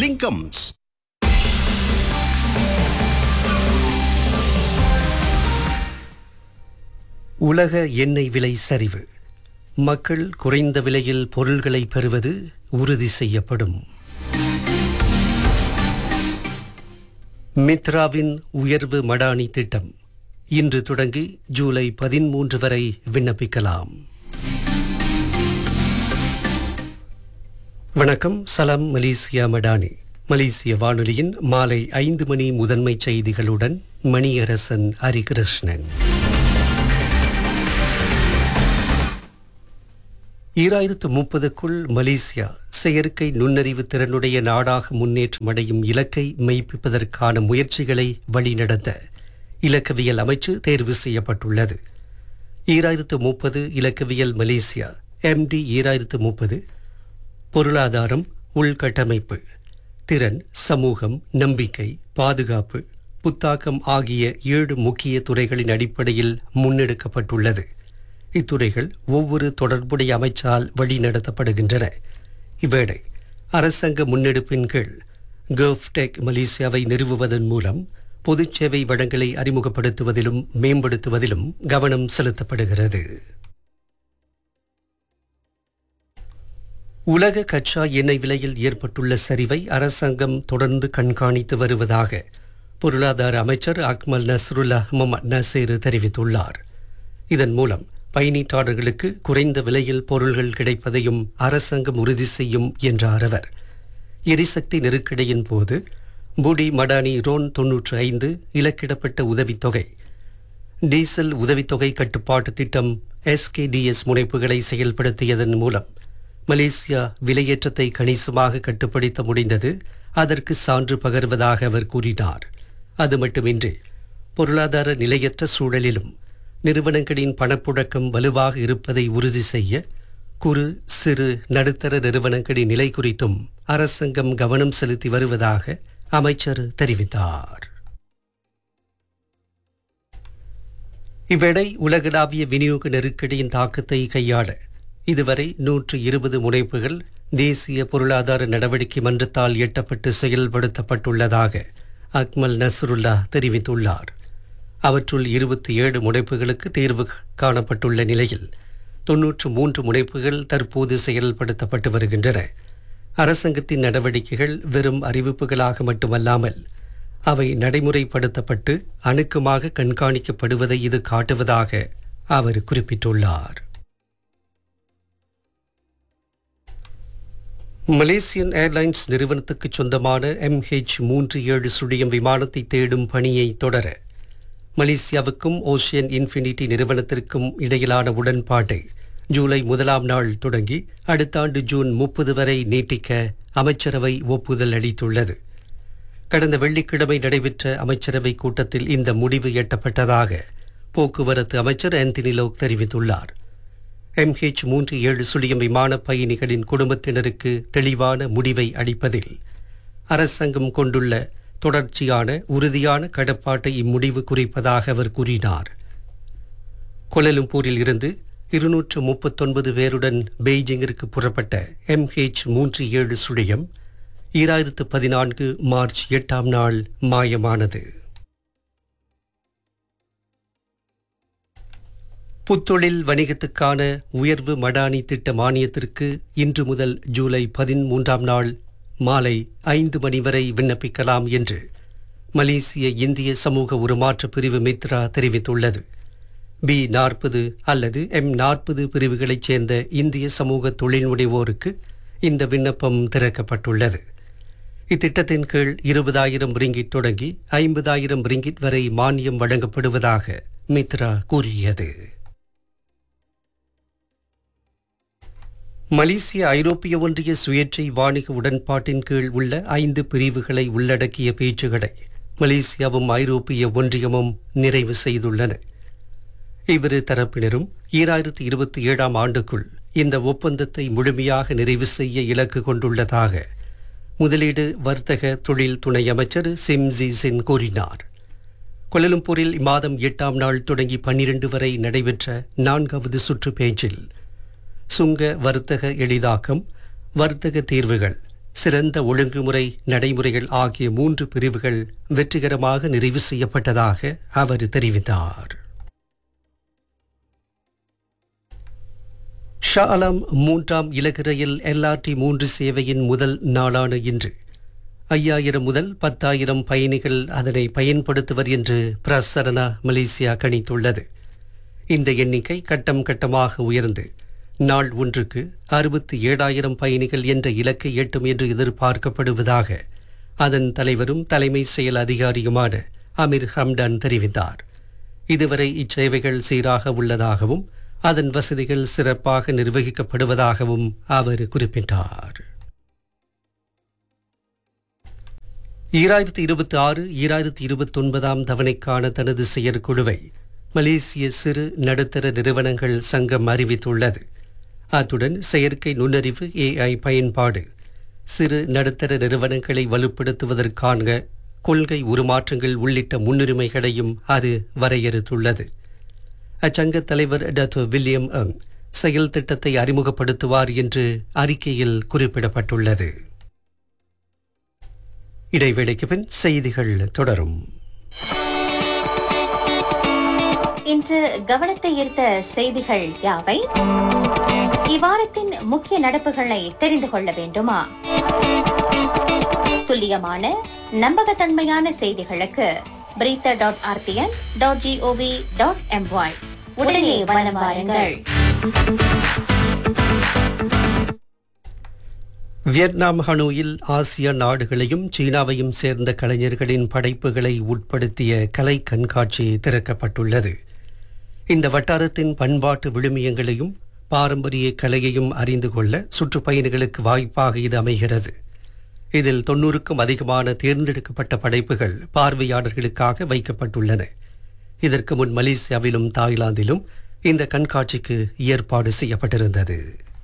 லிங்கம்ஸ் உலக எண்ணெய் விலை சரிவு மக்கள் குறைந்த விலையில் பொருள்களை பெறுவது உறுதி செய்யப்படும் மித்ராவின் உயர்வு மடானி திட்டம் இன்று தொடங்கி ஜூலை பதிமூன்று வரை விண்ணப்பிக்கலாம் வணக்கம் சலாம் மலேசியா மடானி மலேசிய வானொலியின் மாலை ஐந்து மணி முதன்மை செய்திகளுடன் மணியரசன் ஹரிகிருஷ்ணன் ஈராயிரத்து முப்பதுக்குள் மலேசியா செயற்கை நுண்ணறிவு திறனுடைய நாடாக முன்னேற்றம் அடையும் இலக்கை மெய்ப்பிப்பதற்கான முயற்சிகளை வழிநடத்த இலக்கவியல் அமைச்சு தேர்வு செய்யப்பட்டுள்ளது ஈராயிரத்து முப்பது இலக்கவியல் மலேசியா எம்டி ஈராயிரத்து முப்பது பொருளாதாரம் உள்கட்டமைப்பு திறன் சமூகம் நம்பிக்கை பாதுகாப்பு புத்தாக்கம் ஆகிய ஏழு முக்கிய துறைகளின் அடிப்படையில் முன்னெடுக்கப்பட்டுள்ளது இத்துறைகள் ஒவ்வொரு தொடர்புடைய அமைச்சால் வழிநடத்தப்படுகின்றன இவ்வேளை அரசாங்க முன்னெடுப்பின் கீழ் கர்வ்டெக் மலேசியாவை நிறுவுவதன் மூலம் பொதுச் சேவை வழங்கலை அறிமுகப்படுத்துவதிலும் மேம்படுத்துவதிலும் கவனம் செலுத்தப்படுகிறது உலக கச்சா எண்ணெய் விலையில் ஏற்பட்டுள்ள சரிவை அரசாங்கம் தொடர்ந்து கண்காணித்து வருவதாக பொருளாதார அமைச்சர் அக்மல் நஸ்ருல்லா முகமது நசீர் தெரிவித்துள்ளார் இதன் மூலம் பயணீட்டாளர்களுக்கு குறைந்த விலையில் பொருள்கள் கிடைப்பதையும் அரசாங்கம் உறுதி செய்யும் என்றார் அவர் எரிசக்தி நெருக்கடியின் போது புடி மடானி ரோன் தொன்னூற்று ஐந்து இலக்கிடப்பட்ட உதவித்தொகை டீசல் உதவித்தொகை கட்டுப்பாட்டு திட்டம் எஸ்கேடிஎஸ் முனைப்புகளை செயல்படுத்தியதன் மூலம் மலேசியா விலையேற்றத்தை கணிசமாக கட்டுப்படுத்த முடிந்தது அதற்கு சான்று பகர்வதாக அவர் கூறினார் அது மட்டுமின்றி பொருளாதார நிலையற்ற சூழலிலும் நிறுவனங்களின் பணப்புழக்கம் வலுவாக இருப்பதை உறுதி செய்ய குறு சிறு நடுத்தர நிறுவனங்களின் நிலை குறித்தும் அரசாங்கம் கவனம் செலுத்தி வருவதாக அமைச்சர் தெரிவித்தார் இவ்வேளை உலகளாவிய விநியோக நெருக்கடியின் தாக்கத்தை கையாள இதுவரை நூற்று இருபது முனைப்புகள் தேசிய பொருளாதார நடவடிக்கை மன்றத்தால் எட்டப்பட்டு செயல்படுத்தப்பட்டுள்ளதாக அக்மல் நஸ்ருல்லா தெரிவித்துள்ளார் அவற்றுள் இருபத்தி ஏழு முனைப்புகளுக்கு தீர்வு காணப்பட்டுள்ள நிலையில் தொன்னூற்று மூன்று முனைப்புகள் தற்போது செயல்படுத்தப்பட்டு வருகின்றன அரசாங்கத்தின் நடவடிக்கைகள் வெறும் அறிவிப்புகளாக மட்டுமல்லாமல் அவை நடைமுறைப்படுத்தப்பட்டு அணுக்கமாக கண்காணிக்கப்படுவதை இது காட்டுவதாக அவர் குறிப்பிட்டுள்ளார் மலேசியன் ஏர்லைன்ஸ் நிறுவனத்துக்கு சொந்தமான எம்ஹெச் மூன்று ஏழு சுழியம் விமானத்தை தேடும் பணியை தொடர மலேசியாவுக்கும் ஓஷியன் இன்ஃபினிட்டி நிறுவனத்திற்கும் இடையிலான உடன்பாட்டை ஜூலை முதலாம் நாள் தொடங்கி அடுத்த ஆண்டு ஜூன் முப்பது வரை நீட்டிக்க அமைச்சரவை ஒப்புதல் அளித்துள்ளது கடந்த வெள்ளிக்கிழமை நடைபெற்ற அமைச்சரவை கூட்டத்தில் இந்த முடிவு எட்டப்பட்டதாக போக்குவரத்து அமைச்சர் ஆந்தனி லோக் தெரிவித்துள்ளார் எம்ஹெச் மூன்று ஏழு சுழியம் விமான பயணிகளின் குடும்பத்தினருக்கு தெளிவான முடிவை அளிப்பதில் அரசாங்கம் கொண்டுள்ள தொடர்ச்சியான உறுதியான கடப்பாட்டை இம்முடிவு குறிப்பதாக அவர் கூறினார் கொலலும்பூரில் இருந்து இருநூற்று முப்பத்தொன்பது பேருடன் பெய்ஜிங்கிற்கு புறப்பட்ட எம்ஹெச் மூன்று ஏழு சுழியம் ஈராயிரத்து பதினான்கு மார்ச் எட்டாம் நாள் மாயமானது புத்தொழில் வணிகத்துக்கான உயர்வு மடானி திட்ட மானியத்திற்கு இன்று முதல் ஜூலை பதிமூன்றாம் நாள் மாலை ஐந்து மணி வரை விண்ணப்பிக்கலாம் என்று மலேசிய இந்திய சமூக உருமாற்ற பிரிவு மித்ரா தெரிவித்துள்ளது பி நாற்பது அல்லது எம் நாற்பது பிரிவுகளைச் சேர்ந்த இந்திய சமூக தொழில் முனைவோருக்கு இந்த விண்ணப்பம் திறக்கப்பட்டுள்ளது இத்திட்டத்தின் கீழ் இருபதாயிரம் ரிங்கிட் தொடங்கி ஐம்பதாயிரம் ரிங்கிட் வரை மானியம் வழங்கப்படுவதாக மித்ரா கூறியது மலேசிய ஐரோப்பிய ஒன்றிய சுயேட்சை வாணிக உடன்பாட்டின் கீழ் உள்ள ஐந்து பிரிவுகளை உள்ளடக்கிய பேச்சுகளை மலேசியாவும் ஐரோப்பிய ஒன்றியமும் நிறைவு செய்துள்ளன இவ்விரு தரப்பினரும் ஈராயிரத்தி இருபத்தி ஏழாம் ஆண்டுக்குள் இந்த ஒப்பந்தத்தை முழுமையாக நிறைவு செய்ய இலக்கு கொண்டுள்ளதாக முதலீடு வர்த்தக தொழில் துணை அமைச்சர் சிம்ஜி சின் கூறினார் கொலலும்பூரில் இம்மாதம் எட்டாம் நாள் தொடங்கி பன்னிரண்டு வரை நடைபெற்ற நான்காவது சுற்று பேச்சில் சுங்க வர்த்தக எளிதாக்கம் வர்த்தக தீர்வுகள் சிறந்த ஒழுங்குமுறை நடைமுறைகள் ஆகிய மூன்று பிரிவுகள் வெற்றிகரமாக நிறைவு செய்யப்பட்டதாக அவர் தெரிவித்தார் ஷா அலம் மூன்றாம் இலகுரையில் எல்ஆர்டி மூன்று சேவையின் முதல் நாளான இன்று ஐயாயிரம் முதல் பத்தாயிரம் பயணிகள் அதனை பயன்படுத்துவர் என்று பிரசரணா மலேசியா கணித்துள்ளது இந்த எண்ணிக்கை கட்டம் கட்டமாக உயர்ந்து நாள் ஒன்றுக்கு அறுபத்தி ஏழாயிரம் பயணிகள் என்ற இலக்கை எட்டும் என்று எதிர்பார்க்கப்படுவதாக அதன் தலைவரும் தலைமை செயல் அதிகாரியுமான அமீர் ஹம்டான் தெரிவித்தார் இதுவரை இச்சேவைகள் சீராக உள்ளதாகவும் அதன் வசதிகள் சிறப்பாக நிர்வகிக்கப்படுவதாகவும் அவர் குறிப்பிட்டார் ஈராயிரத்தி இருபத்தி ஆறு ஈராயிரத்தி இருபத்தி ஒன்பதாம் தவணைக்கான தனது செயற்குழுவை மலேசிய சிறு நடுத்தர நிறுவனங்கள் சங்கம் அறிவித்துள்ளது அத்துடன் செயற்கை நுண்ணறிவு ஏஐ பயன்பாடு சிறு நடுத்தர நிறுவனங்களை வலுப்படுத்துவதற்கான கொள்கை உருமாற்றங்கள் உள்ளிட்ட முன்னுரிமைகளையும் அது வரையறுத்துள்ளது அச்சங்க தலைவர் டாக்டர் வில்லியம் அங் செயல் திட்டத்தை அறிமுகப்படுத்துவார் என்று அறிக்கையில் குறிப்பிடப்பட்டுள்ளது இடைவேளைக்கு பின் செய்திகள் தொடரும் இன்று கவனத்தை ஈர்த்த செய்திகள் யாவை இவ்வாரத்தின் முக்கிய நடப்புகளை தெரிந்து கொள்ள வேண்டுமா துல்லியமான நம்பகத்தன்மையான செய்திகளுக்கு பிரீத்த dot RTN dot gov dot MY உடனே வலம் வாருங்கள் வியட்நாம் ஹனோயில் ஆசிய நாடுகளையும் சீனாவையும் சேர்ந்த கலைஞர்களின் படைப்புகளை உட்படுத்திய கலை கண்காட்சி திறக்கப்பட்டுள்ளது இந்த வட்டாரத்தின் பண்பாட்டு விழுமியங்களையும் பாரம்பரிய கலையையும் அறிந்து கொள்ள சுற்றுப்பயணிகளுக்கு வாய்ப்பாக இது அமைகிறது இதில் தொன்னூறுக்கும் அதிகமான தேர்ந்தெடுக்கப்பட்ட படைப்புகள் பார்வையாளர்களுக்காக வைக்கப்பட்டுள்ளன இதற்கு முன் மலேசியாவிலும் தாய்லாந்திலும் இந்த கண்காட்சிக்கு ஏற்பாடு செய்யப்பட்டிருந்தது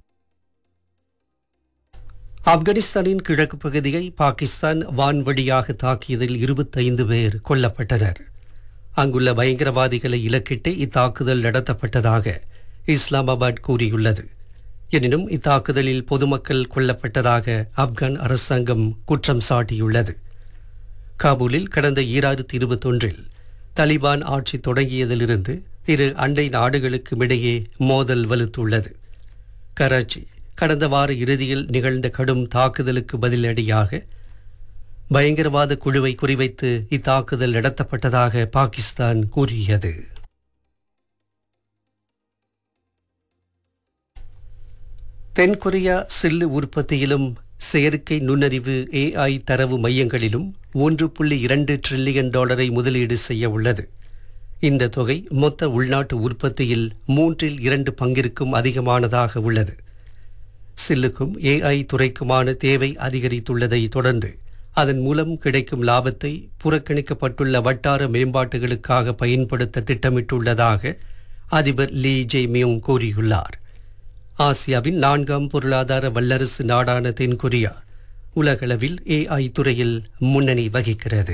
ஆப்கானிஸ்தானின் கிழக்கு பகுதியை பாகிஸ்தான் வான்வழியாக தாக்கியதில் இருபத்தைந்து பேர் கொல்லப்பட்டனர் அங்குள்ள பயங்கரவாதிகளை இலக்கிட்டு இத்தாக்குதல் நடத்தப்பட்டதாக இஸ்லாமாபாத் கூறியுள்ளது எனினும் இத்தாக்குதலில் பொதுமக்கள் கொல்லப்பட்டதாக ஆப்கான் அரசாங்கம் குற்றம் சாட்டியுள்ளது காபூலில் கடந்த ஈராயிரத்தி இருபத்தொன்றில் தலிபான் ஆட்சி தொடங்கியதிலிருந்து இரு அண்டை நாடுகளுக்கும் இடையே மோதல் வலுத்துள்ளது கராச்சி கடந்த வார இறுதியில் நிகழ்ந்த கடும் தாக்குதலுக்கு பதிலடியாக பயங்கரவாத குழுவை குறிவைத்து இத்தாக்குதல் நடத்தப்பட்டதாக பாகிஸ்தான் கூறியது தென்கொரியா சில்லு உற்பத்தியிலும் செயற்கை நுண்ணறிவு ஏஐ தரவு மையங்களிலும் ஒன்று புள்ளி இரண்டு டிரில்லியன் டாலரை முதலீடு செய்ய உள்ளது இந்த தொகை மொத்த உள்நாட்டு உற்பத்தியில் மூன்றில் இரண்டு பங்கிற்கும் அதிகமானதாக உள்ளது சில்லுக்கும் ஏஐ துறைக்குமான தேவை அதிகரித்துள்ளதை தொடர்ந்து அதன் மூலம் கிடைக்கும் லாபத்தை புறக்கணிக்கப்பட்டுள்ள வட்டார மேம்பாட்டுகளுக்காக பயன்படுத்த திட்டமிட்டுள்ளதாக அதிபர் லீ ஜே மியோங் கூறியுள்ளார் ஆசியாவின் நான்காம் பொருளாதார வல்லரசு நாடான தென்கொரியா உலகளவில் ஏஐ துறையில் முன்னணி வகிக்கிறது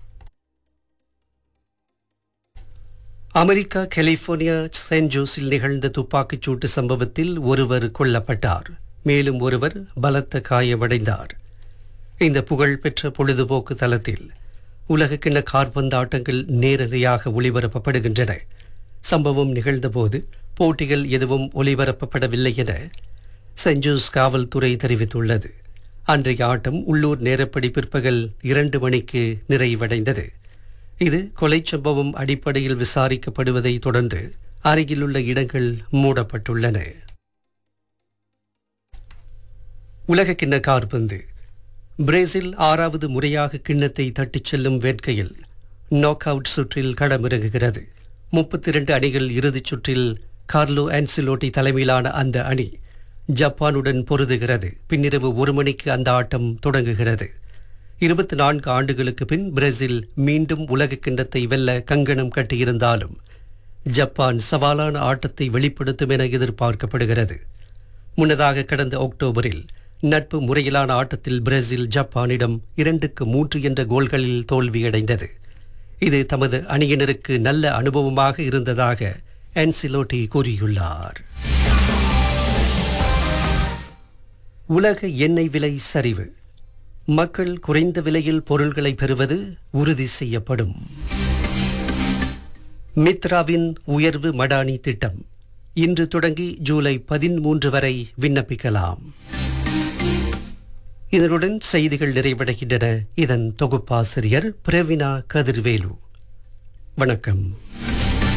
அமெரிக்கா கலிபோர்னியா சென்ட் ஜோஸில் நிகழ்ந்த துப்பாக்கிச் சூட்டு சம்பவத்தில் ஒருவர் கொல்லப்பட்டார் மேலும் ஒருவர் பலத்த காயமடைந்தார் இந்த புகழ்பெற்ற பொழுதுபோக்கு தளத்தில் உலகக்கிண்ண கார்பந்தாட்டங்கள் நேரடியாக ஒளிபரப்பப்படுகின்றன சம்பவம் நிகழ்ந்தபோது போட்டிகள் எதுவும் ஒளிபரப்பப்படவில்லை என செஞ்சூஸ் காவல்துறை தெரிவித்துள்ளது அன்றைய ஆட்டம் உள்ளூர் நேரப்படி பிற்பகல் இரண்டு மணிக்கு நிறைவடைந்தது இது கொலை சம்பவம் அடிப்படையில் விசாரிக்கப்படுவதை தொடர்ந்து அருகிலுள்ள இடங்கள் மூடப்பட்டுள்ளன உலக கிண்ண கார்பந்து பிரேசில் ஆறாவது முறையாக கிண்ணத்தை தட்டிச் செல்லும் வேட்கையில் நாக் அவுட் சுற்றில் களமிறங்குகிறது முப்பத்தி இரண்டு அணிகள் இறுதிச் சுற்றில் கார்லோ ஆன்சிலோட்டி தலைமையிலான அந்த அணி ஜப்பானுடன் பொருதுகிறது பின்னிரவு ஒரு மணிக்கு அந்த ஆட்டம் தொடங்குகிறது இருபத்தி நான்கு ஆண்டுகளுக்கு பின் பிரேசில் மீண்டும் உலக கிண்ணத்தை வெல்ல கங்கணம் கட்டியிருந்தாலும் ஜப்பான் சவாலான ஆட்டத்தை வெளிப்படுத்தும் என எதிர்பார்க்கப்படுகிறது முன்னதாக கடந்த அக்டோபரில் நட்பு முறையிலான ஆட்டத்தில் பிரேசில் ஜப்பானிடம் இரண்டுக்கு மூன்று என்ற கோல்களில் தோல்வியடைந்தது இது தமது அணியினருக்கு நல்ல அனுபவமாக இருந்ததாக ஆன்சிலோட்டி கூறியுள்ளார் உலக எண்ணெய் விலை சரிவு மக்கள் குறைந்த விலையில் பொருள்களை பெறுவது உறுதி செய்யப்படும் மித்ராவின் உயர்வு மடானி திட்டம் இன்று தொடங்கி ஜூலை பதிமூன்று வரை விண்ணப்பிக்கலாம் இதனுடன் செய்திகள் நிறைவடைகின்றன இதன் தொகுப்பாசிரியர் பிரவினா கதிர்வேலு வணக்கம்